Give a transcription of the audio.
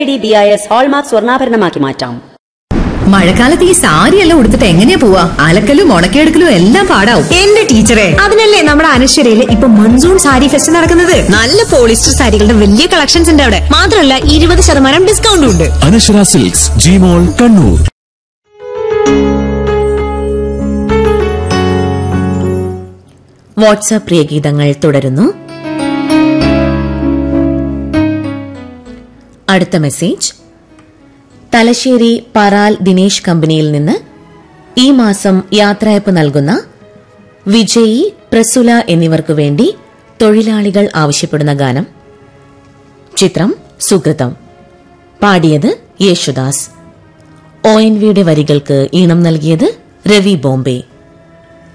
D B I S hallmark സ്വർണ്ണാഭരണമാക്കി മാറ്റാം മഴക്കാലത്ത് ഈ സാരിയെല്ലാം ഉടുത്തിട്ട് എങ്ങനെയാ പോവാ അലക്കലും ഉണക്കിയെടുക്കലും എല്ലാം പാടാവും എന്റെ ടീച്ചറെ അതിനല്ലേ നമ്മുടെ അനശ്വരയില് ഇപ്പൊ മൺസൂൺ സാരി ഫെസ്റ്റ് നടക്കുന്നത് നല്ല പോളിസ്റ്റർ സാരികളുടെ വലിയ കളക്ഷൻസ് ഉണ്ട് അവിടെ മാത്രമല്ല ഇരുപത് ശതമാനം ഡിസ്കൗണ്ടും ഉണ്ട് അനശ്വര സിൽക്സ് ജിമോൾ കണ്ണൂർ വാട്സാപ്പ് പ്രിയഗീതങ്ങൾ തുടരുന്നു അടുത്ത മെസ്സേജ് തലശ്ശേരി പറാൽ ദിനേശ് കമ്പനിയിൽ നിന്ന് ഈ മാസം യാത്രയപ്പ് നൽകുന്ന വിജയി പ്രസുല എന്നിവർക്കു വേണ്ടി തൊഴിലാളികൾ ആവശ്യപ്പെടുന്ന ഗാനം ചിത്രം സുഗതം പാടിയത് യേശുദാസ് ഒ എൻ വിയുടെ വരികൾക്ക് ഈണം നൽകിയത് രവി ബോംബെ